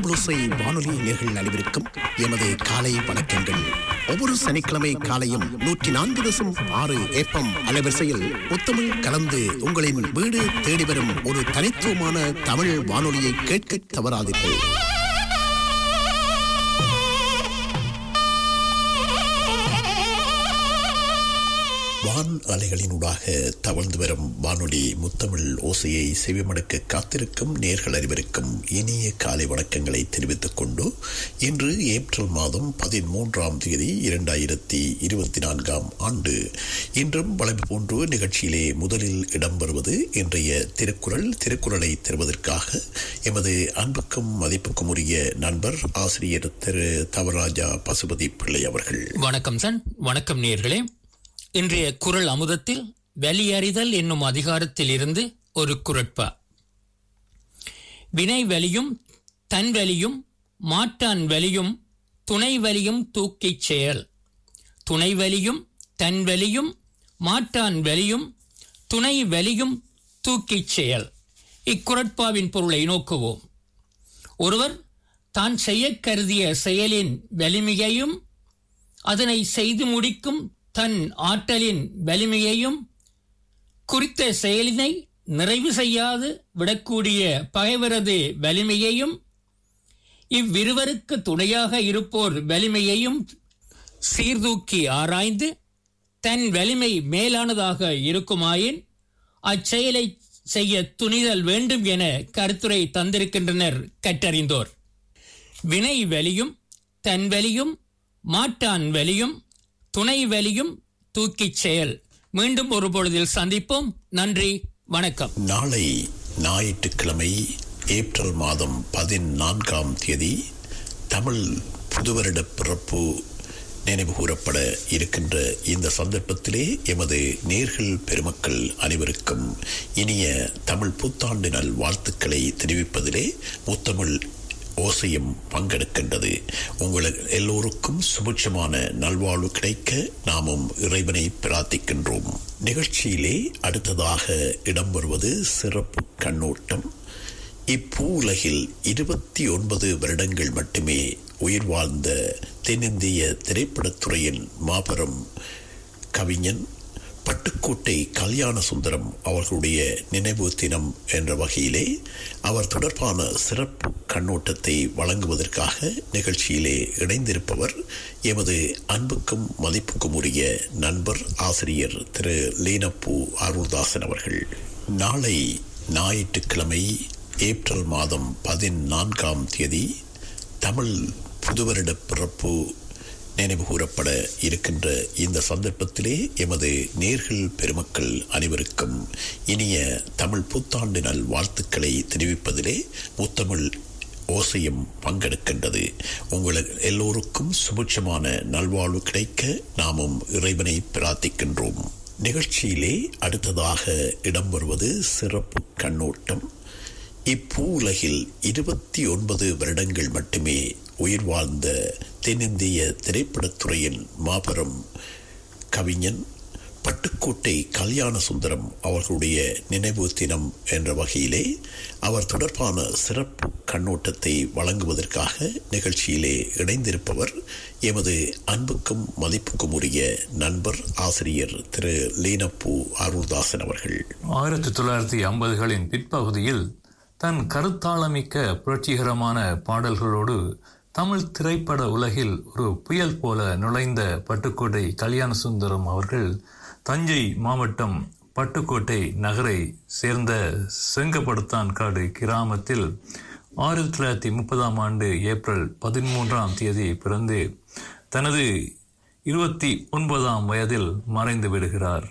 தமிழோசை வானொலி நேர்கள் அனைவருக்கும் எமது காலை வணக்கங்கள் ஒவ்வொரு சனிக்கிழமை காலையும் நூற்றி நான்கு தசம் ஆறு ஏப்பம் அலைவரிசையில் முத்தமிழ் கலந்து உங்களின் வீடு தேடி வரும் ஒரு தனித்துவமான தமிழ் வானொலியை கேட்க தவறாதீர்கள் வான் அலைகளினூடாக தவழ்ந்து வரும் வானொலி முத்தமிழ் ஓசையை செவிமடுக்க காத்திருக்கும் நேர்கள் அறிவருக்கும் இனிய காலை வணக்கங்களை தெரிவித்துக் கொண்டு இன்று ஏப்ரல் மாதம் பதிமூன்றாம் தேதி இரண்டாயிரத்தி இருபத்தி நான்காம் ஆண்டு இன்றும் வளமை போன்று நிகழ்ச்சியிலே முதலில் இடம்பெறுவது இன்றைய திருக்குறள் திருக்குறளை தருவதற்காக எமது அன்புக்கும் மதிப்புக்கும் உரிய நண்பர் ஆசிரியர் திரு தவராஜா பசுபதி பிள்ளை அவர்கள் வணக்கம் சன் வணக்கம் நேர்களே இன்றைய குரல் அமுதத்தில் வெளியறிதல் என்னும் அதிகாரத்தில் இருந்து ஒரு குரட்பா வினை வலியும் தன் வலியும் மாட்டான் வலியும் துணை வலியும் தூக்கிச் செயல் துணை வலியும் தன் வலியும் மாட்டான் வலியும் துணை வலியும் தூக்கிச் செயல் இக்குரட்பாவின் பொருளை நோக்குவோம் ஒருவர் தான் செய்யக் கருதிய செயலின் வலிமையையும் அதனை செய்து முடிக்கும் தன் ஆற்றலின் வலிமையையும் குறித்த செயலினை நிறைவு செய்யாது விடக்கூடிய பகைவரது வலிமையையும் இவ்விருவருக்கு துணையாக இருப்போர் வலிமையையும் சீர்தூக்கி ஆராய்ந்து தன் வலிமை மேலானதாக இருக்குமாயின் அச்செயலை செய்ய துணிதல் வேண்டும் என கருத்துரை தந்திருக்கின்றனர் கற்றறிந்தோர் வினை வலியும் தன் வலியும் மாட்டான் வலியும் துணை வலியும் தூக்கிச் செயல் மீண்டும் ஒரு பொழுதில் சந்திப்போம் நன்றி வணக்கம் நாளை ஞாயிற்றுக்கிழமை ஏப்ரல் மாதம் பதினான்காம் தேதி தமிழ் புதுவருட பிறப்பு நினைவு கூறப்பட இருக்கின்ற இந்த சந்தர்ப்பத்திலே எமது நேர்கள் பெருமக்கள் அனைவருக்கும் இனிய தமிழ் புத்தாண்டு நல் வாழ்த்துக்களை தெரிவிப்பதிலே முத்தமிழ் ஓசையும் பங்கெடுக்கின்றது உங்கள் எல்லோருக்கும் சுபிட்சமான நல்வாழ்வு கிடைக்க நாமும் இறைவனை பிரார்த்திக்கின்றோம் நிகழ்ச்சியிலே அடுத்ததாக இடம்பெறுவது சிறப்பு கண்ணோட்டம் இப்பூ உலகில் இருபத்தி ஒன்பது வருடங்கள் மட்டுமே உயிர் வாழ்ந்த தென்னிந்திய திரைப்படத்துறையின் மாபெரும் கவிஞன் பட்டுக்கோட்டை கல்யாண சுந்தரம் அவர்களுடைய நினைவு தினம் என்ற வகையிலே அவர் தொடர்பான சிறப்பு கண்ணோட்டத்தை வழங்குவதற்காக நிகழ்ச்சியிலே இணைந்திருப்பவர் எமது அன்புக்கும் மதிப்புக்கும் உரிய நண்பர் ஆசிரியர் திரு லீனப்பூ அருள்தாசன் அவர்கள் நாளை ஞாயிற்றுக்கிழமை ஏப்ரல் மாதம் பதினான்காம் தேதி தமிழ் புதுவருட பிறப்பு நினைவு கூறப்பட இருக்கின்ற இந்த சந்தர்ப்பத்திலே எமது நேர்கள் பெருமக்கள் அனைவருக்கும் இனிய தமிழ் புத்தாண்டு நல் வாழ்த்துக்களை தெரிவிப்பதிலே முத்தமிழ் ஓசையும் பங்கெடுக்கின்றது உங்கள் எல்லோருக்கும் சுபிட்சமான நல்வாழ்வு கிடைக்க நாமும் இறைவனை பிரார்த்திக்கின்றோம் நிகழ்ச்சியிலே அடுத்ததாக இடம்பெறுவது சிறப்பு கண்ணோட்டம் இப்பூ உலகில் இருபத்தி ஒன்பது வருடங்கள் மட்டுமே உயிர் வாழ்ந்த தென்னிந்திய திரைப்படத்துறையின் மாபெரும் கவிஞன் பட்டுக்கோட்டை கல்யாண சுந்தரம் அவர்களுடைய நினைவு தினம் என்ற வகையிலே அவர் தொடர்பான சிறப்பு கண்ணோட்டத்தை வழங்குவதற்காக நிகழ்ச்சியிலே இணைந்திருப்பவர் எமது அன்புக்கும் மதிப்புக்கும் உரிய நண்பர் ஆசிரியர் திரு லீனப்பூ அருள்தாசன் அவர்கள் ஆயிரத்தி தொள்ளாயிரத்தி ஐம்பதுகளின் பிற்பகுதியில் தன் கருத்தாளமிக்க புரட்சிகரமான பாடல்களோடு தமிழ் திரைப்பட உலகில் ஒரு புயல் போல நுழைந்த பட்டுக்கோட்டை கல்யாண சுந்தரம் அவர்கள் தஞ்சை மாவட்டம் பட்டுக்கோட்டை நகரை சேர்ந்த செங்கப்படுத்தான் காடு கிராமத்தில் ஆயிரத்தி தொள்ளாயிரத்தி முப்பதாம் ஆண்டு ஏப்ரல் பதிமூன்றாம் தேதி பிறந்து தனது இருபத்தி ஒன்பதாம் வயதில் மறைந்து விடுகிறார்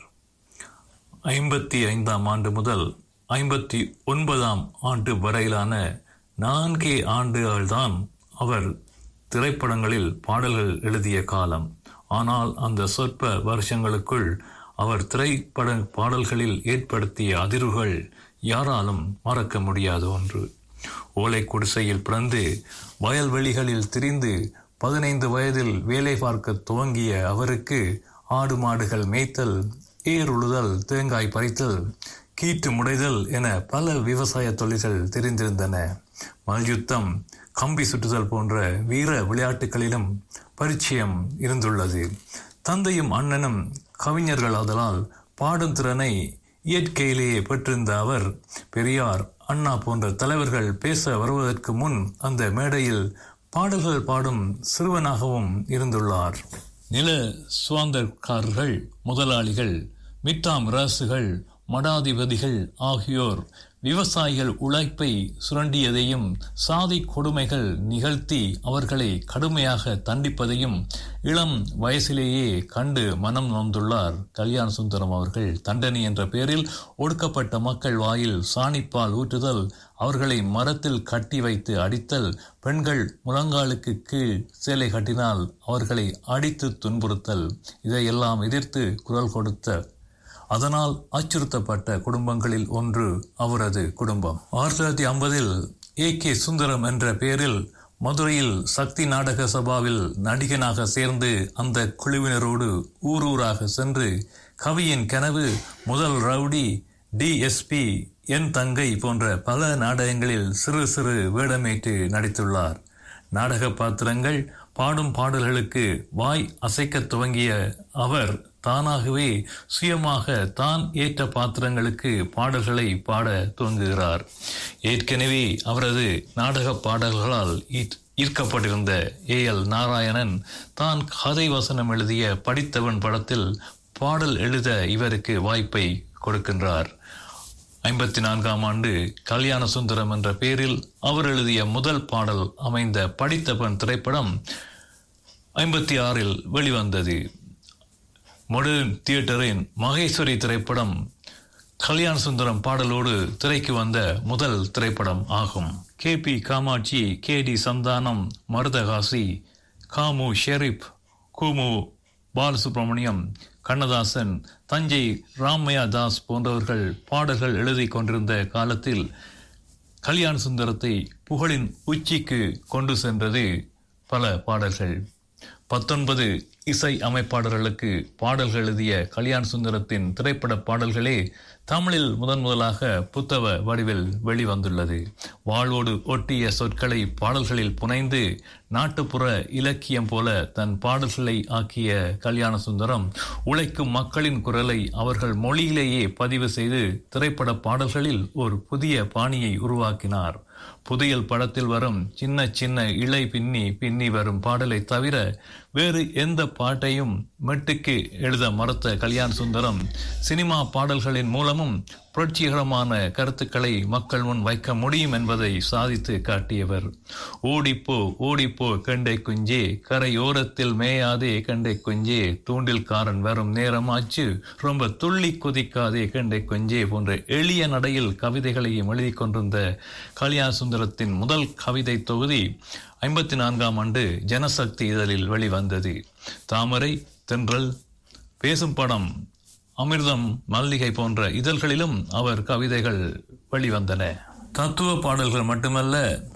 ஐம்பத்தி ஐந்தாம் ஆண்டு முதல் ஐம்பத்தி ஒன்பதாம் ஆண்டு வரையிலான நான்கே ஆண்டுகள்தான் அவர் திரைப்படங்களில் பாடல்கள் எழுதிய காலம் ஆனால் அந்த சொற்ப வருஷங்களுக்குள் அவர் திரைப்பட பாடல்களில் ஏற்படுத்திய அதிர்வுகள் யாராலும் மறக்க முடியாத ஒன்று ஓலை குடிசையில் பிறந்து வயல்வெளிகளில் திரிந்து பதினைந்து வயதில் வேலை பார்க்க துவங்கிய அவருக்கு ஆடு மாடுகள் மேய்த்தல் ஏர் உழுதல் தேங்காய் பறித்தல் கீட்டு முடைதல் என பல விவசாய தொழில்கள் தெரிந்திருந்தன மல்யுத்தம் கம்பி சுற்றுதல் போன்ற வீர விளையாட்டுகளிலும் பரிச்சயம் இருந்துள்ளது தந்தையும் அண்ணனும் கவிஞர்கள் ஆதலால் பாடும் திறனை இயற்கையிலேயே பெற்றிருந்த அவர் பெரியார் அண்ணா போன்ற தலைவர்கள் பேச வருவதற்கு முன் அந்த மேடையில் பாடல்கள் பாடும் சிறுவனாகவும் இருந்துள்ளார் நில சுதந்திரக்காரர்கள் முதலாளிகள் மிட்டாம் ராசுகள் மடாதிபதிகள் ஆகியோர் விவசாயிகள் உழைப்பை சுரண்டியதையும் சாதி கொடுமைகள் நிகழ்த்தி அவர்களை கடுமையாக தண்டிப்பதையும் இளம் வயசிலேயே கண்டு மனம் நொந்துள்ளார் கல்யாண சுந்தரம் அவர்கள் தண்டனை என்ற பெயரில் ஒடுக்கப்பட்ட மக்கள் வாயில் சாணிப்பால் ஊற்றுதல் அவர்களை மரத்தில் கட்டி வைத்து அடித்தல் பெண்கள் முழங்காலுக்கு கீழ் சேலை கட்டினால் அவர்களை அடித்து துன்புறுத்தல் இதையெல்லாம் எதிர்த்து குரல் கொடுத்த அதனால் அச்சுறுத்தப்பட்ட குடும்பங்களில் ஒன்று அவரது குடும்பம் ஆயிரத்தி தொள்ளாயிரத்தி ஐம்பதில் ஏ கே சுந்தரம் என்ற பெயரில் மதுரையில் சக்தி நாடக சபாவில் நடிகனாக சேர்ந்து அந்த குழுவினரோடு ஊரூராக சென்று கவியின் கனவு முதல் ரவுடி டிஎஸ்பி என் தங்கை போன்ற பல நாடகங்களில் சிறு சிறு வேடமேற்று நடித்துள்ளார் நாடக பாத்திரங்கள் பாடும் பாடல்களுக்கு வாய் அசைக்க துவங்கிய அவர் தானாகவே சுயமாக தான் ஏற்ற பாத்திரங்களுக்கு பாடல்களை பாட துவங்குகிறார் ஏற்கனவே அவரது நாடக பாடல்களால் ஈர்க்கப்பட்டிருந்த ஏ எல் நாராயணன் தான் கதை வசனம் எழுதிய படித்தவன் படத்தில் பாடல் எழுத இவருக்கு வாய்ப்பை கொடுக்கின்றார் ஐம்பத்தி நான்காம் ஆண்டு கல்யாண சுந்தரம் என்ற பெயரில் அவர் எழுதிய முதல் பாடல் அமைந்த படித்தவன் திரைப்படம் ஐம்பத்தி ஆறில் வெளிவந்தது மொடர்ன் தியேட்டரின் மகேஸ்வரி திரைப்படம் கல்யாண சுந்தரம் பாடலோடு திரைக்கு வந்த முதல் திரைப்படம் ஆகும் K P Kamatchi K D Santhanam Marudhakasi Kamu Sheriff Kumu Balasubramaniam Kannadasan Thanjai Ramaiah Das போன்றவர்கள் பாடல்கள் எழுதி கொண்டிருந்த காலத்தில் கல்யாண சுந்தரத்தை புகழின் உச்சிக்கு கொண்டு சென்றது பல பாடல்கள் பத்தொன்பது இசை அமைப்பாளர்களுக்கு பாடல்கள் எழுதிய கல்யாண் சுந்தரத்தின் திரைப்பட பாடல்களே தமிழில் முதன் முதலாக புத்தக வடிவில் வெளிவந்துள்ளது வாழ்வோடு ஒட்டிய சொற்களை பாடல்களில் புனைந்து நாட்டுப்புற இலக்கியம் போல தன் பாடல்களை ஆக்கிய கல்யாண சுந்தரம் உழைக்கும் மக்களின் குரலை அவர்கள் மொழியிலேயே பதிவு செய்து திரைப்பட பாடல்களில் ஒரு புதிய பாணியை உருவாக்கினார் புதையல் படத்தில் வரும் சின்ன சின்ன இலை பின்னி பின்னி வரும் பாடலை தவிர வேறு எந்த பாட்டையும் மெட்டுக்கு எழுத மறுத்த கல்யாண் சுந்தரம் சினிமா பாடல்களின் மூலமும் புரட்சிகரமான கருத்துக்களை மக்கள் முன் வைக்க முடியும் என்பதை சாதித்து காட்டியவர் ஓடிப்போ ஓடிப்போ கண்டை குஞ்சே கரையோரத்தில் மேயாதே கண்டை குஞ்சே தூண்டில்காரன் வரும் நேரமாச்சு ரொம்ப துள்ளி குதிக்காதே கண்டை குஞ்சே போன்ற எளிய நடையில் கவிதைகளையும் எழுதி கொண்டிருந்த கல்யாண சுந்தரத்தின் முதல் கவிதை தொகுதி ஐம்பத்தி நான்காம் ஆண்டு ஜனசக்தி இதழில் வெளிவந்தது தாமரை தென்றல் பேசும் படம் அமிர்தம் மல்லிகை போன்ற இதழ்களிலும் அவர் கவிதைகள் வெளிவந்தன தத்துவ பாடல்கள் மட்டுமல்ல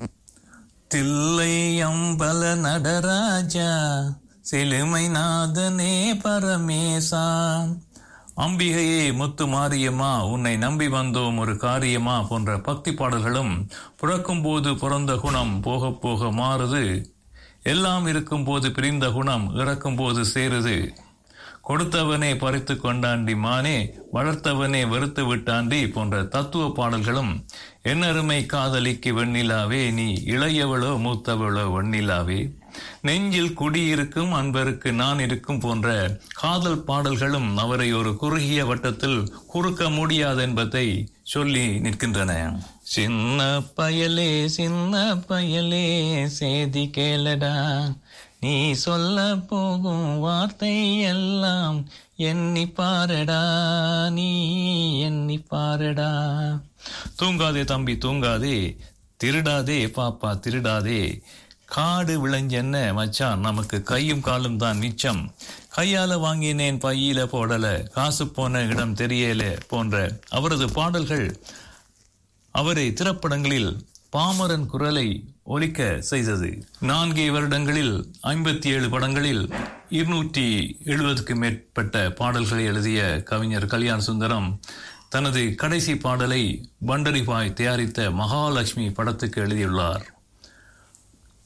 தில்லை அம்பல நடராஜா செழுமை நாதனே பரமேசா அம்பிகையே முத்து மாரியம்மா உன்னை நம்பி வந்தோம் ஒரு காரியமா போன்ற பக்தி பாடல்களும் பிறக்கும் போது பிறந்த குணம் போக போக மாறுது எல்லாம் இருக்கும் போது பிரிந்த குணம் இறக்கும் போது சேருது கொடுத்தவனே பறித்து கொண்டாண்டி மானே வளர்த்தவனே வெறுத்து விட்டாண்டி போன்ற தத்துவ பாடல்களும் என்னருமை காதலிக்கு வெண்ணிலாவே நீ இளையவளோ மூத்தவளோ வெண்ணிலாவே நெஞ்சில் குடியிருக்கும் அன்பருக்கு நான் இருக்கும் போன்ற காதல் பாடல்களும் அவரை ஒரு குறுகிய வட்டத்தில் குறுக்க முடியாது என்பதை சொல்லி நிற்கின்றன சின்ன பயலே சின்ன பயலே சேதி கேளடா நீ சொல்ல போகும் வார்த்தை எல்லாம் எண்ணி பாரடா நீ எண்ணி பாரடா தூங்காதே தம்பி தூங்காதே திருடாதே பாப்பா திருடாதே காடு விளைஞ்சென்ன மச்சான் நமக்கு கையும் காலும் தான் மிச்சம் கையால வாங்கினேன் பையில போடல காசு போன இடம் தெரியல போன்ற அவரது பாடல்கள் அவரை திரைப்படங்களில் பாமரன் குரலை ஒலிக்க செய்தது நான்கே வருடங்களில் ஐம்பத்தி ஏழு படங்களில் இருநூற்றி எழுபதுக்கு மேற்பட்ட பாடல்களை எழுதிய கவிஞர் கல்யாண சுந்தரம் தனது கடைசி பாடலை பண்டரிபாய் தயாரித்த மகாலட்சுமி படத்துக்கு எழுதியுள்ளார்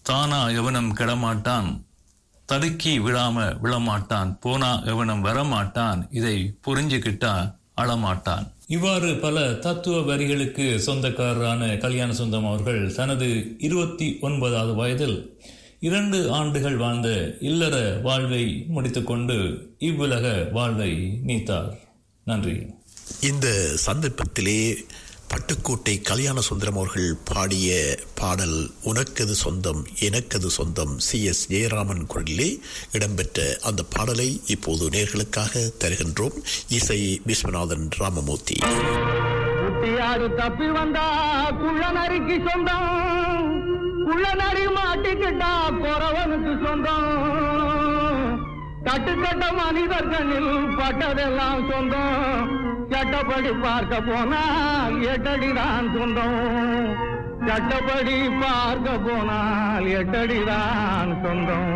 தானா எவனும் கெடமாட்டான் தடுக்கி விழாம விழமாட்டான் போனா எவனும் வரமாட்டான் இதை புரிஞ்சுக்கிட்டா அழமாட்டான் இவ்வாறு பல தத்துவ வரிகளுக்கு சொந்தக்காரரான கல்யாண சொந்தம் அவர்கள் தனது இருபத்தி ஒன்பதாவது வயதில் இரண்டு ஆண்டுகள் வாழ்ந்த இல்லற வாழ்வை முடித்துக்கொண்டு இவ்வுலக வாழ்வை நீத்தார் நன்றி இந்த சந்தர்ப்பத்திலே பட்டுக்கோட்டை கல்யாண சுந்தரம் அவர்கள் பாடிய பாடல் உனக்கது சொந்தம் எனக்கது சொந்தம் சி எஸ் ஜெயராமன் குரலிலே இடம்பெற்ற அந்த பாடலை இப்போது நேர்களுக்காக தருகின்றோம் இசை விஸ்வநாதன் ராமமூர்த்தி குட்டியாடு தப்பி வந்தா குள்ள நரிக்கு சொந்தம் குள்ள நரி மாட்டிக்கிட்டா குறவனுக்கு சொந்தம் கட்டுக்கட்ட மனிதர்களில் பட்டதெல்லாம் சொந்தம் சட்டப்படி பார்க்க போனால் எட்டடிதான் சொந்தம் சட்டப்படி பார்க்க போனால் எட்டடிதான் சொந்தம்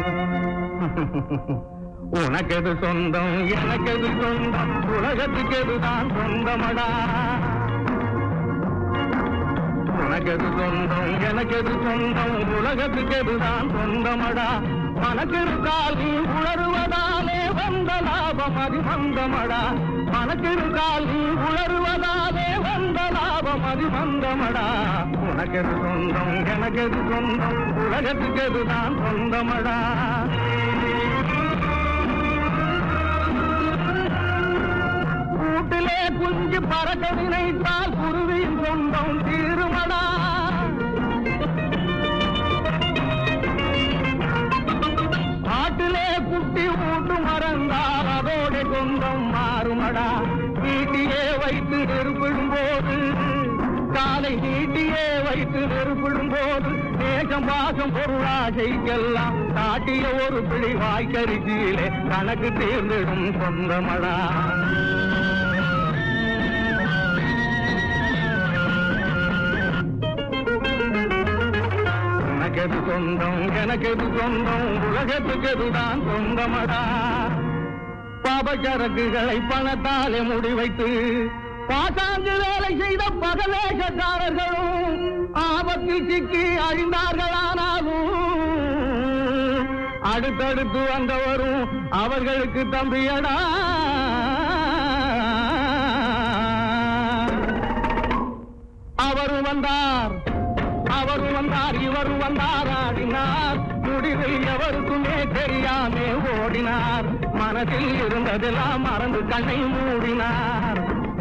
உனக்கெது சொந்தம் எனக்கெது சொந்தம் உலகத்துக்கு எதுதான் சொந்தமடா உனக்கெது சொந்தம் எனக்கெது சொந்தம் உலகத்துக்கு எதுதான் சொந்தமடா மனக்கிருக்கால் நீ உணருவதாலே வந்த லாபம் அது வந்தமடா மனக்கிருக்கால் நீ உணருவதாலே வந்த லாபம் அது வந்தமடா உனக்கெது சொந்தம் எனக்கெது சொந்தம் உலகத்துக்கு எதுதான் சொந்தமடா கூட்டிலே குஞ்சு பறக்க நினைத்தால் குருவியின் சொந்தம் தீருமடா காட்டிலே குட்டி ஊட்டு மறந்தால் அதோட சொந்தம் மாறுமடா வீட்டிலே வைத்து நெருப்பிடும் போது காலை நீட்டியே வைத்து நெருப்பிடும் போது நேசம் பாசம் பொருளாசைக்கெல்லாம் காட்டிய ஒரு பிடி வாய்க்கரிசியிலே கணக்கு தீர்ந்திடும் சொந்தமடா உனக்கெது சொந்தம் எனக்கெது சொந்தம் உலகத்துக்கு எதுதான் சொந்தமடா பாபச்சரக்குகளை பணத்தாலே முடிவைத்து பாசாங்கு வேலை செய்த பகவேஷக்காரர்களும் ஆபத்தில் சிக்கி அழிந்தார்களானாலும் அடுத்தடுத்து வந்தவரும் அவர்களுக்கு தம்பியடா அவரும் வந்தார் அவரும் வந்தார் இவரும் வந்தார் ஆடினார் முடிவில் எவருக்குமே தெரியாமே ஓடினார் மனதில் இருந்ததெல்லாம் மறந்து கண்ணை மூடினார்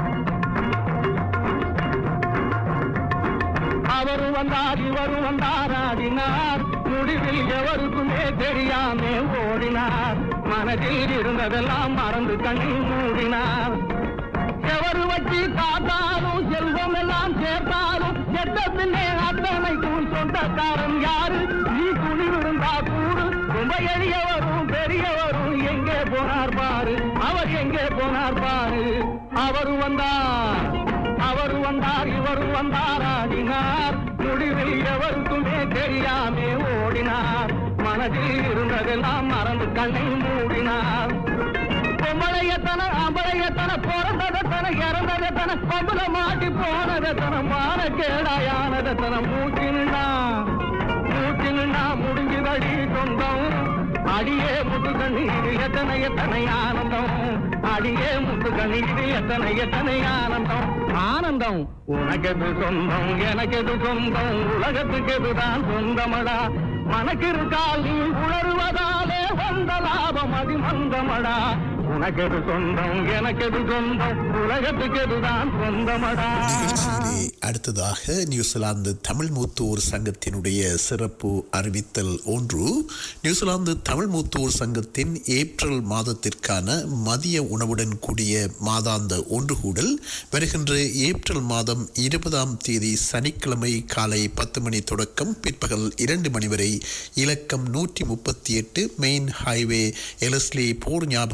அவரும் வந்தார் இவரும் வந்தார் ஆடினார் முடிவில் எவருக்குமே தெரியாமே ஓடினார் மனதில் இருந்ததெல்லாம் மறந்து கண்ணை மூடினார் எவரு வச்சு காத்தாலும் செல்வம் எல்லாம் சேர்த்தாலும் செத்த பின்னே அத்தனைக்கும் சொந்தக்காரன் யாரு நீ துணிவிருந்தா கூடு ரொம்ப எளியவரும் பெரியவரும் எங்கே போனார் பாரு அவர் எங்கே போனார் பாரு அவரு வந்தார் அவரு வந்தார் இவரு வந்தார் ஆடினார் முடிவில் எவருக்குமே தெரியாமே ஓடினார் மனதில் இருந்ததெல்லாம் மறந்து கண்ணை மூடினார் பொம்பளையத்தன ஆம்பளையத்தன பிறந்ததத்தன இறந்ததத்தன பம்புல மாட்டி போனதத்தன மான கேடாயானதத்தன மூச்சினா மூச்சினா முடிஞ்சுதடி சொந்தம் அடியே முத்து கண்ணீர் எத்தனை எத்தனை ஆனந்தம் அடியே முத்து கண்ணீர் எத்தனை எத்தனை ஆனந்தம் ஆனந்தம் உனக்கெது சொந்தம் எனக்கெது சொந்தம் உலகத்துக்கு எதுதான் சொந்தமடா மனக்கிருக்கால் நீ உணர்வதாலே வந்த லாபம் அது மந்தமடா உனக்கெது சொந்தம் எனக்கெது சொந்தம் உலகத்துக்கு எதுதான் சொந்தமடா நிகழ்ச்சியிலே அடுத்ததாக நியூசிலாந்து தமிழ் மூத்தோர் சங்கத்தினுடைய சிறப்பு அறிவித்தல் ஒன்று நியூசிலாந்து தமிழ் மூத்தோர் சங்கத்தின் ஏப்ரல் மாதத்திற்கான மதிய உணவுடன் கூடிய மாதாந்த ஒன்றுகூடல் வருகின்ற ஏப்ரல் மாதம் இருபதாம் தேதி சனிக்கிழமை காலை பத்து மணி தொடக்கம் பிற்பகல் இரண்டு மணி வரை இலக்கம் நூற்றி முப்பத்தி எட்டு மெயின் ஹைவே எலஸ்லி போர் ஞாபகார்த்தம்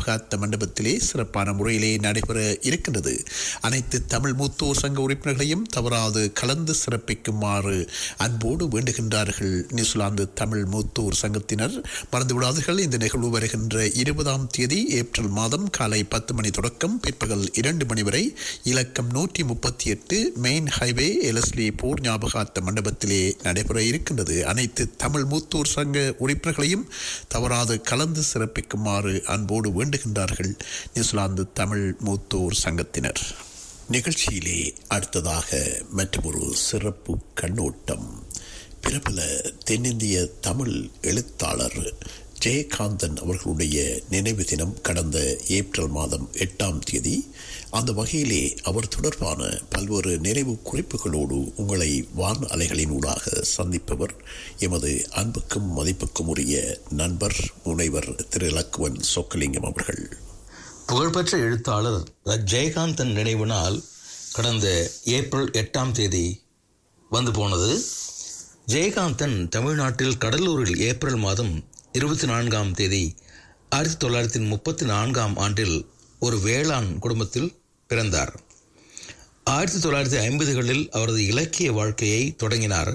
மண்டபத்திலே சிறப்பான முறையிலே நடைபெற இருக்கின்றது அனைத்து தமிழ் மூத்தோர் சங்க உறுப்பினர்களையும் தவறாது கலந்து சிறப்பிக்குமாறு அன்போடு வேண்டுகின்றார்கள் நியூசிலாந்து தமிழ் மூத்தோர் சங்கத்தினர் மறந்துவிடாதீர்கள் இந்த நிகழ்வு வருகின்ற இருபதாம் தேதி ஏப்ரல் மாதம் காலை பத்து மணி தொடக்கம் பிற்பகல் இரண்டு மணி வரை இலக்கம் நூற்றி முப்பத்தி எட்டு மெயின் ஹைவே எலஸ்லி போர் ஞாபகார்த்த மண்டபத்திலே நடைபெற இருக்கின்றது அனைத்து தமிழ் மூத்தோர் சங்க உறுப்பினர்களையும் தவறாது கலந்து சிறப்பிக்குமாறு அன்போடு வேண்டுகின்றார்கள் நியூசிலாந்து தமிழ் மூத்தோர் சங்கத்தினர் நிகழ்ச்சியிலே அடுத்ததாக மற்றொரு சிறப்பு கண்ணோட்டம் பிரபல தென்னிந்திய தமிழ் எழுத்தாளர் ஜெயகாந்தன் அவர்களுடைய நினைவு தினம் கடந்த ஏப்ரல் மாதம் எட்டாம் தேதி அந்த வகையிலே அவர் தொடர்பான பல்வேறு நினைவு குறிப்புகளோடு உங்களை வான் அலைகளினூடாக சந்திப்பவர் எமது அன்புக்கும் மதிப்புக்கும் உரிய நண்பர் முனைவர் திரு இலக்குவன் சொக்கலிங்கம் அவர்கள் புகழ்பெற்ற எழுத்தாளர் ர. ஜெயகாந்தன் நினைவு நாள் கடந்த ஏப்ரல் எட்டாம் தேதி வந்து போனது ஜெயகாந்தன் தமிழ்நாட்டில் கடலூரில் ஏப்ரல் மாதம் இருபத்தி நான்காம் தேதி ஆயிரத்தி தொள்ளாயிரத்தி முப்பத்தி நான்காம் ஆண்டில் ஒரு வேளாண் குடும்பத்தில் பிறந்தார் ஆயிரத்தி தொள்ளாயிரத்தி ஐம்பதுகளில் அவரது இலக்கிய வாழ்க்கையை தொடங்கினார்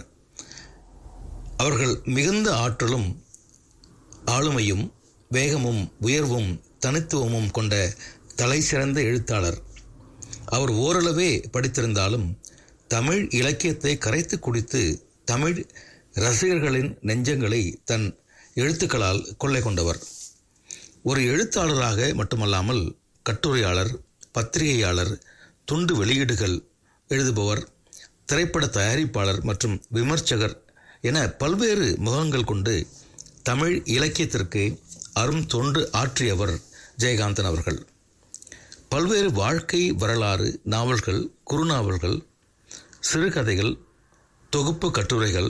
அவர்கள் மிகுந்த ஆற்றலும் ஆளுமையும் வேகமும் உயர்வும் தனித்துவமும் கொண்ட தலை சிறந்த எழுத்தாளர் அவர் ஓரளவே படித்திருந்தாலும் தமிழ் இலக்கியத்தை கரைத்து குடித்து தமிழ் ரசிகர்களின் நெஞ்சங்களை தன் எழுத்துக்களால் கொள்ளை கொண்டவர் ஒரு எழுத்தாளராக மட்டுமல்லாமல் கட்டுரையாளர் பத்திரிகையாளர் துண்டு வெளியீடுகள் எழுதுபவர் திரைப்பட தயாரிப்பாளர் மற்றும் விமர்சகர் என பல்வேறு முகங்கள் கொண்டு தமிழ் இலக்கியத்திற்கு அரும் தொண்டு ஆற்றியவர் ஜெயகாந்தன் அவர்கள் பல்வேறு வாழ்க்கை வரலாறு நாவல்கள் குறுநாவல்கள் சிறுகதைகள் தொகுப்பு கட்டுரைகள்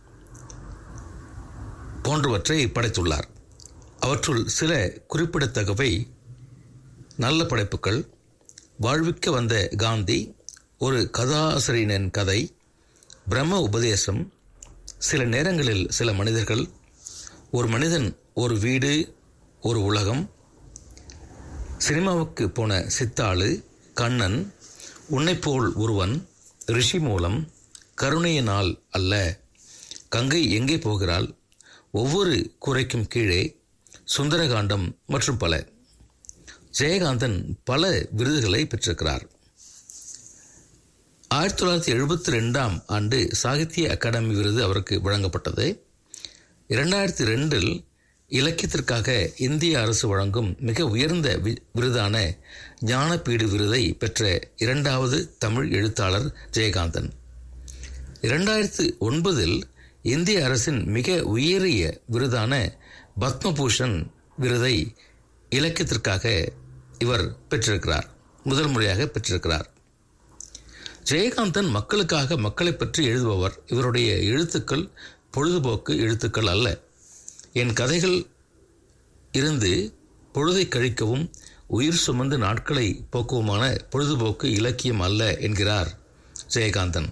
போன்றவற்றை படைத்துள்ளார் அவற்றுள் சில குறிப்பிடத்தக்கவை நல்ல படைப்புகள் வாழ்விக்க வந்த காந்தி ஒரு கதாசிரியனின் கதை பிரம்ம உபதேசம் சில நேரங்களில் சில மனிதர்கள் ஒரு மனிதன் ஒரு வீடு ஒரு உலகம் சினிமாவுக்கு போன சித்தாளு கண்ணன் உன்னைப்போல் ஒருவன் ரிஷி மூலம் கருணையினால் அல்ல கங்கை எங்கே போகிறாள் ஒவ்வொரு குறைக்கும் கீழே சுந்தரகாண்டம் மற்றும் பல ஜெயகாந்தன் பல விருதுகளை பெற்றிருக்கிறார் ஆயிரத்தி தொள்ளாயிரத்தி எழுபத்தி ரெண்டாம் ஆண்டு சாகித்ய அகாடமி விருது அவருக்கு வழங்கப்பட்டது இரண்டாயிரத்தி ரெண்டில் இலக்கியத்திற்காக இந்திய அரசு வழங்கும் மிக உயர்ந்த வி- விருதான ஞானபீடு விருதை பெற்ற இரண்டாவது தமிழ் எழுத்தாளர் ஜெயகாந்தன் இரண்டாயிரத்து ஒன்பதில் இந்திய அரசின் மிக உயரிய விருதான பத்மபூஷன் விருதை இலக்கியத்திற்காக இவர் பெற்றிருக்கிறார் முதல் முறையாக பெற்றிருக்கிறார் ஜெயகாந்தன் மக்களுக்காக மக்களை பற்றி எழுதுபவர் இவருடைய எழுத்துக்கள் பொழுதுபோக்கு எழுத்துக்கள் அல்ல என் கதைகள் இருந்து பொழுதை கழிக்கவும் உயிர் சுமந்து நாட்களை போக்குவுமான பொழுதுபோக்கு இலக்கியம் அல்ல என்கிறார் ஜெயகாந்தன்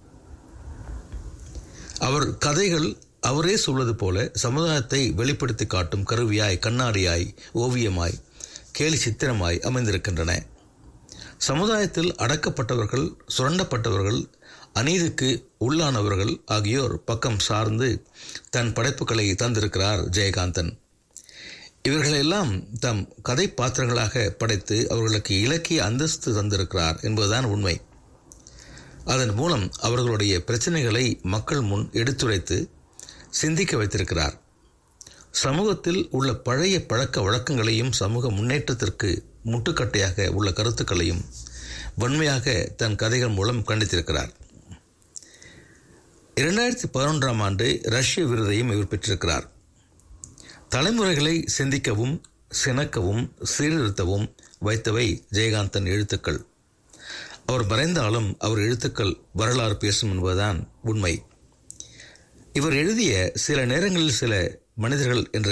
அவர் கதைகள் அவரே சொல்வது போல சமுதாயத்தை வெளிப்படுத்தி காட்டும் கருவியாய் கண்ணாடியாய் ஓவியமாய் கேலி சித்திரமாய் அமைந்திருக்கின்றன சமுதாயத்தில் அடக்கப்பட்டவர்கள் சுரண்டப்பட்டவர்கள் அநீதிக்கு உள்ளானவர்கள் ஆகியோர் பக்கம் சார்ந்து தன் படைப்புகளை தந்திருக்கிறார் ஜெயகாந்தன் இவர்களெல்லாம் தம் கதை பாத்திரங்களாக படைத்து அவர்களுக்கு இலக்கிய அந்தஸ்து தந்திருக்கிறார் என்பதுதான் உண்மை அதன் மூலம் அவர்களுடைய பிரச்சனைகளை மக்கள் முன் எடுத்துரைத்து சிந்திக்க வைத்திருக்கிறார் சமூகத்தில் உள்ள பழைய பழக்க வழக்கங்களையும் சமூக முன்னேற்றத்திற்கு முட்டுக்கட்டையாக உள்ள கருத்துக்களையும் வன்மையாக தன் கதைகள் மூலம் கண்டித்திருக்கிறார் இரண்டாயிரத்தி பதினொன்றாம் ஆண்டு ரஷ்ய விருதையும் இவர் பெற்றிருக்கிறார் தலைமுறைகளை சிந்திக்கவும் சினக்கவும் சீர்திருத்தவும் வைத்தவை ஜெயகாந்தன் எழுத்துக்கள் அவர் மறைந்தாலும் அவர் எழுத்துக்கள் வரலாறு பேசும் என்பதுதான் உண்மை இவர் எழுதிய சில நேரங்களில் சில மனிதர்கள் என்ற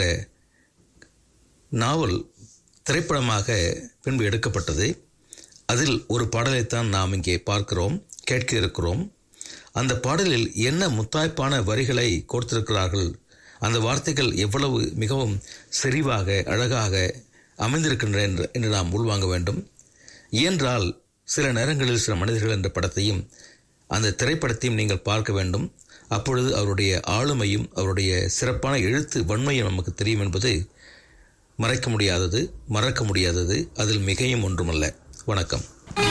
நாவல் திரைப்படமாக பின்பு எடுக்கப்பட்டது அதில் ஒரு பாடலைத்தான் நாம் இங்கே பார்க்கிறோம் கேட்க இருக்கிறோம் அந்த பாடலில் என்ன முத்தாய்ப்பான வரிகளை கோர்த்திருக்கிறார்கள் அந்த வார்த்தைகள் எவ்வளவு மிகவும் செறிவாக அழகாக அமைந்திருக்கின்றன என்று என்று நாம் உள்வாங்க வேண்டும் இயன்றால் சில நேரங்களில் சில மனிதர்கள் என்ற படத்தையும் அந்த திரைப்படத்தையும் நீங்கள் பார்க்க வேண்டும் அப்பொழுது அவருடைய ஆளுமையும் அவருடைய சிறப்பான எழுத்து வன்மையும் நமக்கு தெரியும் என்பது மறைக்க முடியாதது மறக்க முடியாதது அதில் மிகையும் ஒன்றுமல்ல வணக்கம்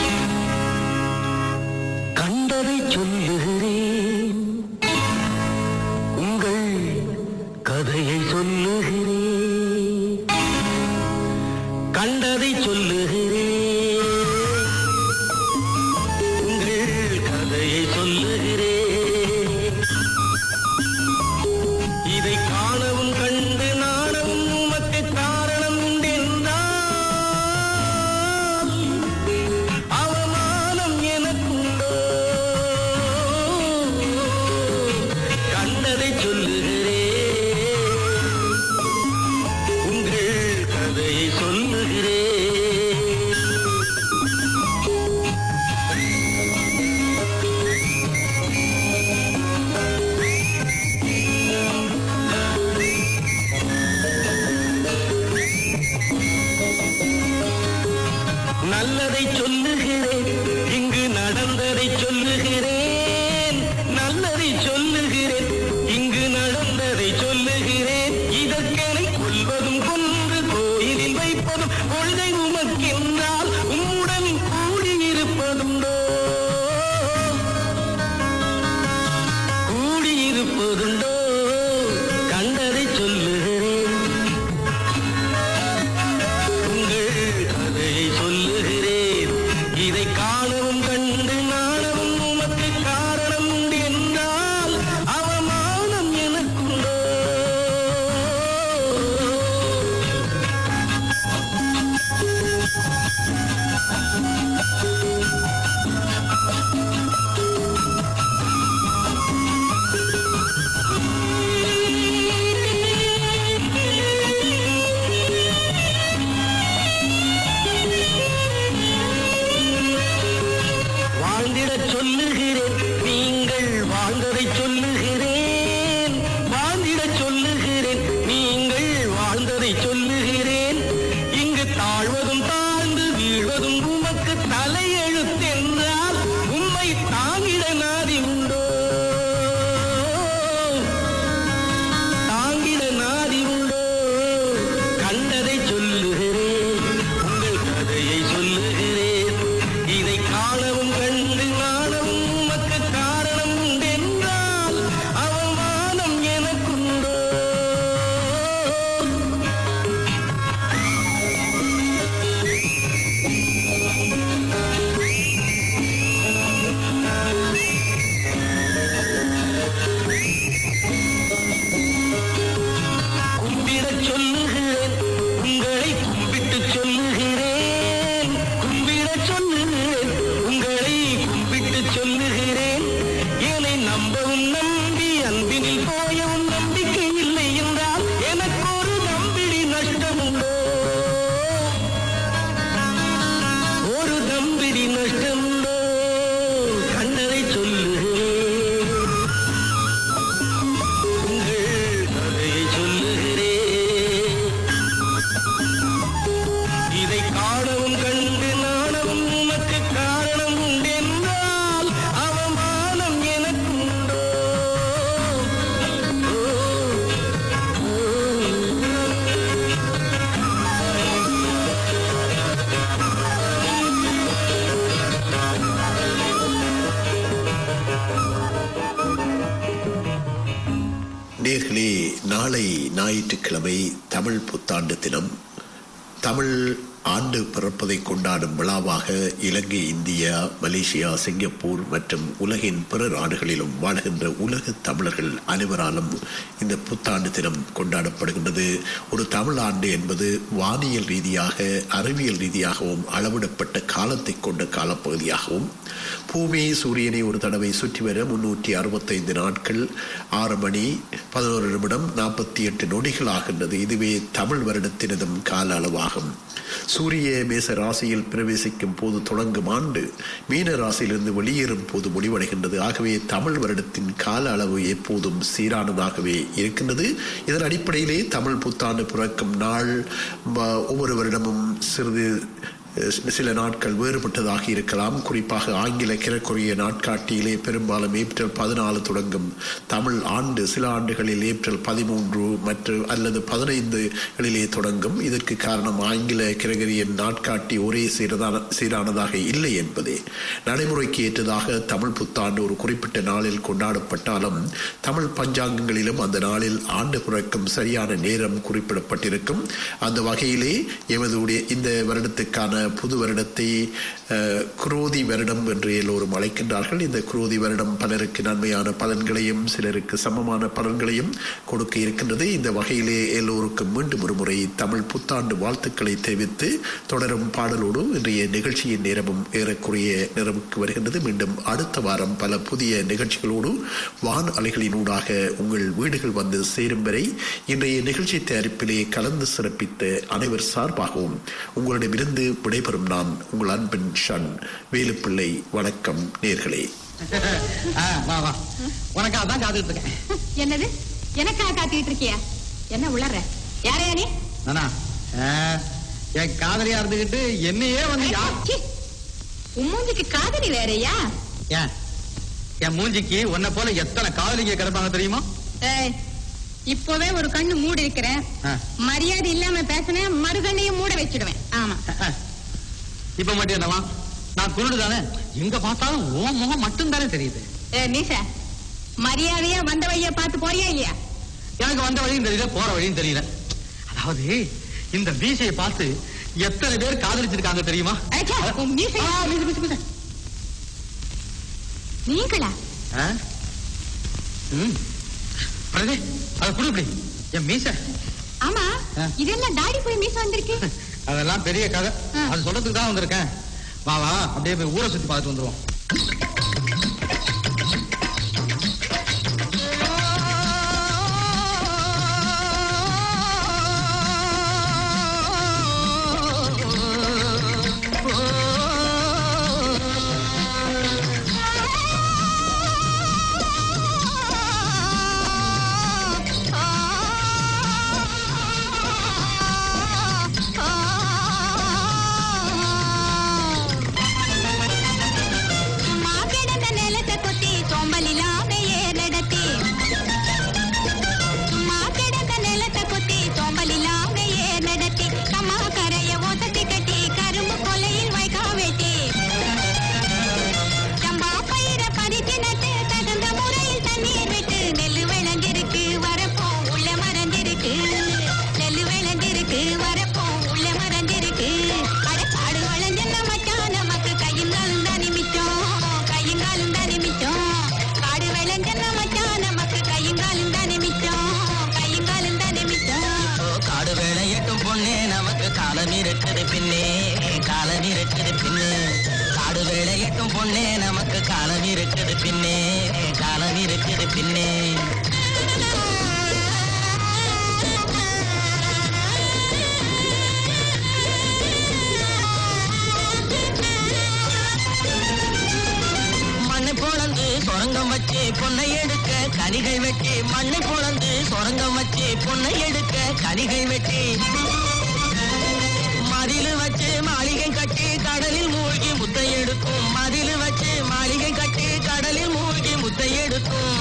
கண்டதை சொல்லுகிறேன் உங்கள் கதையை சொல்லுகிறேன் கண்டதை சொல்லுகிறேன் உங்கள் கதையை சொல்லுகிறேன் இதை காணவும் கண்டு நாடவும் உமக்கு காரணம் உண்டென்றால் அவமானம் எனக்குண்டோ கண்டதை சொல்லுகிறேன் உங்கள் கதையை சொல்லுகிறேன் நல்லதை சொல்லுகிறேன் இங்கு நடந்ததை சொல்லுகிறேன் நல்லதை சொல்லுகிறேன் இங்கு நடந்ததை சொல்லுகிறேன் இதற்கெனை கொள்வதும் கொன்று கோயிலில் வைப்பதும் கொள்கை உமக்கென்றால் உம்முடன் கூடியிருப்பதுண்டோ கூடியிருப்பதுண்டோ கண்டதை சொல்லுகிறேன் உங்கள் கதையை சொல்லுகிறேன் இதை காணவும் கண்டு நாடவும் உமக்கு காரணம் உண்டு என்றால் அவமானம் எனக்குண்டோ வாழ்ந்திடச் சொல்லுகிறேன் நீங்கள் வாழ்ந்ததை சொல்லுகிறேன் வாழ்ந்திடச் சொல்லுகிறேன் நீங்கள் வாழ்ந்ததை சொல்லுகிறேன் இங்கு தாழ்வதும் தாழ்ந்து வீழ்வதும் உமக்கு தலையெழுத்தென்றால் உம்மை தாங்கிட நாதி உண்டோ தாங்கிட நாதி உண்டோ கண்டதை சொல்லுகிறேன் உங்கள் கதையை சொல்லுகிறேன் இதை காணவும் கண்டு நாணவும் உமக்கு காரணம் உண்டென்றால் அவமானம் எனக்குண்டோ கும்பிடச் சொல்லுகிறேன் உங்களை கும்பிட்டுச் சொல்லுகிறேன் கும்பிடச் சொல்லுகிறேன் உங்களை கும்பிட்டுச் சொல்லுகிறேன் என்னை நம்பவும் நம்பி அன்பினில் போயவும் நம்பிக்கை இல்லை என்றால் எனக்கு ஒரு நம்பிடி நஷ்டம் உண்டோ ஒரு நம்பிடி நஷ்டம் உண்டோ கண்டதை சொல்லுகிறேன் உங்கள் கதையை சொல்லுகிறேன் இதை காணவும் கண்டு நாணவும் உமக்கு காரணம் உண்டென்றால் அவமானம் எனக்குண்டோ நேர்களே நாளை ஞாயிற்றுக்கிழமை தமிழ் புத்தாண்டு தினம் தமிழ் ஆண்டு பிறப்பதை கொண்டாடும் விழாவாக இலங்கை இந்தியா மலேசியா சிங்கப்பூர் மற்றும் உலகின் பிற நாடுகளிலும் வாழ்கின்ற உலக தமிழர்கள் அனைவராலும் இந்த புத்தாண்டு தினம் கொண்டாடப்படுகின்றது ஒரு தமிழ் ஆண்டு என்பது வானியல் ரீதியாக அறிவியல் ரீதியாகவும் அளவிடப்பட்ட காலத்தை கொண்ட காலப்பகுதியாகவும் பூமி சூரியனை ஒரு தடவை சுற்றி வர முன்னூற்றி அறுபத்தைந்து நாட்கள் ஆறு மணி பதினோரு நிமிடம் நாற்பத்தி எட்டு நொடிகள் ஆகின்றது இதுவே தமிழ் வருடத்தினதும் கால அளவாகும் சூரிய மேச ராசியில் பிரவேசிக்கும் போது தொடங்கும் ஆண்டு மீன ராசியிலிருந்து வெளியேறும் போது முடிவடைகின்றது ஆகவே தமிழ் வருடத்தின் கால அளவு எப்போதும் சீரானதாகவே இருக்கின்றது இதன் அடிப்படையிலே தமிழ் புத்தாண்டு பிறக்கும் நாள் ம- ஒவ்வொரு வருடமும் சிறிது அஹ், சில நாட்கள் வேறுபட்டதாக இருக்கலாம் குறிப்பாக ஆங்கில கிழக்குரிய நாட்காட்டியிலே பெரும்பாலும் ஏப்ரல் பதினாலு தொடங்கும் தமிழ் ஆண்டு சில ஆண்டுகளில் ஏப்ரல் பதிமூன்று மற்றும் அல்லது பதினைந்துகளிலே தொடங்கும் இதற்கு காரணம் ஆங்கில கிரகரியன் நாட்காட்டி ஒரே சீரதான சீரானதாக இல்லை என்பதே நடைமுறைக்கு ஏற்றதாக தமிழ் புத்தாண்டு ஒரு குறிப்பிட்ட நாளில் கொண்டாடப்பட்டாலும் தமிழ் பஞ்சாங்கங்களிலும் அந்த நாளில் ஆண்டு பிறக்கும் சரியான நேரம் குறிப்பிடப்பட்டிருக்கும் அந்த வகையிலே எமது உடைய இந்த வருடத்துக்கான புது வருடத்தை அஹ், குரோதி வருடம் என்று எல்லோரும் அழைக்கின்றார்கள் இந்த குரோதி வருடம் பலருக்கு நன்மையான பலன்களையும் சிலருக்கு சமமான பலன்களையும் கொடுக்க இருக்கின்றது இந்த வகையிலே எல்லோருக்கும் மீண்டும் ஒரு முறை தமிழ் புத்தாண்டு வாழ்த்துக்களை தெரிவித்து தொடரும் பாடலோடு இன்றைய நிகழ்ச்சியின் நேரமும் ஏறக்குறைய நிறைவுக்கு வருகின்றது மீண்டும் அடுத்த வாரம் பல புதிய நிகழ்ச்சிகளோடு வான் அலைகளினூடாக உங்கள் வீடுகள் வந்து சேரும் வரை இன்றைய நிகழ்ச்சி தயாரிப்பிலே கலந்து சிறப்பித்த அனைவர் சார்பாகவும் உங்களிடமிருந்து விடைபெறும் நான் உங்கள் அன்பின் ஷன் வேலுப்பிள்ளை வணக்கம் நேர்களே ஆ, வா வா உனக்காக தான் காத்துட்டு இருக்கேன் என்னது எனக்காக காத்திட்டு இருக்கியா என்ன உளற யாரையா நீ நானா ஆ, என் காதலியா இருந்துகிட்டு என்னையே வந்து யா- சீ, உன் மூஞ்சிக்கு காதலி வேறயா ஏன் என் மூஞ்சிக்கு உன்னை போல எத்தனை காதலிங்க கிடப்பாங்க தெரியுமா ஏய், இப்போவே ஒரு கண்ணு மூடி இருக்கிறேன் ஆ. மரியாதை இல்லாம பேசினேன் மறுகண்ணையும் மூட வச்சிடுவேன் ஆமா இப்ப மட்டும் என்னவா நான் குருடு தானே எங்க பார்த்தாலும் உன் முகம் மட்டும் தானே தெரியுது ஏ மீச மரியாதையா வந்த வழிய பார்த்து போறியா இல்லையா எனக்கு வந்த வழியும் தெரியல போற வழியும் தெரியல அதாவது இந்த மீசையை பார்த்து எத்தனை பேர் காதலிச்சிருக்காங்க தெரியுமா அச்சா, உன் மீசை ஆ, மீசை, மீசை, மீசை. நீங்களா ஆ? ம். அடடே, அதை குடு இப்படி என் மீசை ஆமா ஆ. இதெல்லாம் தாடி போய் மீச வந்திருக்கு அதெல்லாம் பெரிய கதை ஆ. அது சொல்றதுக்கு தான் வந்திருக்கேன் வா வா அப்படியே போய் ஊரை சுத்தி பார்த்துட்டு வந்துருவோம் மாக்கிடந்த நிலத்தை கொத்தி சோம்பல் இல்லாம ஏறடத்தி மாக்கிடந்த நிலத்தை கொத்தி சோம்பல் இல்லாம ஏறடத்தி கம்மா கரைய ஓசத்தி கட்டி கரும்பு கொலையில் வைக்கா வெட்டி சம்பா பயிர பறிச்சு நட்டு தகுந்த முறையில் தண்ணீர் விட்டு நெல்லு விளைஞ்சிருக்கு வரப்போ உள்ள மறந்திருக்கு நெல்லு விளைஞ்சிருக்கு வரப்போ உள்ள மறந்திருக்கு அட காடு வளைஞ்சன மச்சான் நமக்கு கையும் காலும் தான் நிமிச்சம் கையும் காலும் தான் நிமிச்சம் காடு விளைஞ்சன மச்சான் நமக்கு கையும் காலும் தான் நிமிச்சம் கையும் காலும் தான் நிமிச்சம் ஓ காடு வேலையட்டும் பொண்ணே நமக்கு காலம் இருக்குது பின்னே காலம் இருக்குது பின்னே காடு வேலையட்டும் பொண்ணே நமக்கு காலம் இருக்குது பின்னே காலம் இருக்குது பின்னே மண்ணை பொழந்து சொரங்கம் வச்சு பொன்னை எடுக்க கனிகள் வெட்டி மண்ணை பொழந்து சொரங்கம் வச்சு பொன்னை எடுக்க கனிகள் வெட்டி மதிலு வச்சு மாளிகை கட்டி கடலில் மூழ்கி முத்தை எடுக்கும் மதிலு வச்சு மாளிகை கட்டி கடலில் மூழ்கி முத்தை எடுக்கும்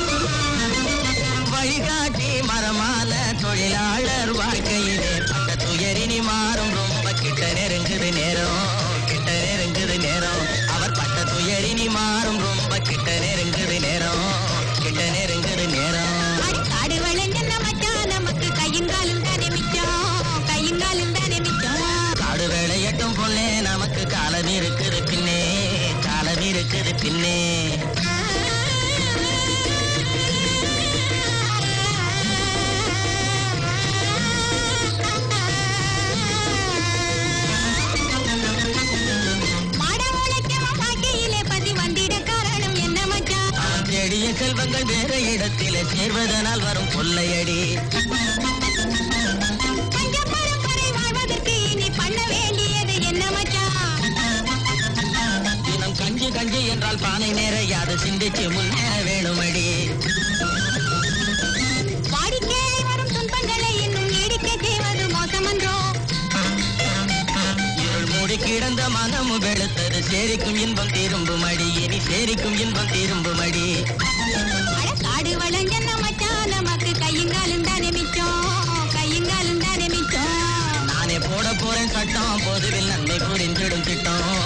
வழிகாட்டி மரமான தொழிலாளர் வாழ்க்கையிலே பட்ட துயரினி மாறும் ரொம்ப கிட்ட நெருங்குது நேரம் கிட்ட நெருங்குது நேரம் அவர் பட்ட துயரினி மாறும் ரொம்ப கிட்ட நெருங்குது நேரம் கிட்ட நெருங்குது நேரம் அட காடு விளைஞ்சன மச்சான் நமக்கு கையும் காலும் தான் நிமிச்சம் கையும் காலும் தான் நிமிச்சம் காடு வேலையட்டும் பொண்ணே நமக்கு காலம் இருக்குது பின்னே காலம் இருக்குது பின்னே மாட உழைக்கும் வாழ்க்கையிலே பதி வந்திட காரணம் என்ன மச்சான் அவன் தேடிய செல்வங்கள் வேற இடத்திலே சேர்வதனால் வரும் கொள்ளையடி பஞ்ச பரம்பரை வாழ்வதற்கு இனி பண்ண கஞ்சி கஞ்சி என்றால் பானை நிறையாது சிந்திச்சு முன்னேற வேணுமடி வாடிக்கையை வரும் துன்பங்களை இன்னும் நீடிக்க செய்வது மோசமன்றோ இருள் மூடி கிடந்த மனமும் வெளுத்தது சேரிக்கும் இன்பம் திரும்பும் அடி இனி சேரிக்கும் இன்பம் திரும்பும் அடி அட காடு வளஞ்சன்ன மச்சான் நமக்கு கையுங்காலும் தானே மிச்சம் கையுங்காலும் தானே மிச்சம் நானே போட போறேன் சட்டம் பொதுவில் நன்மை புரிந்திடும் திட்டம்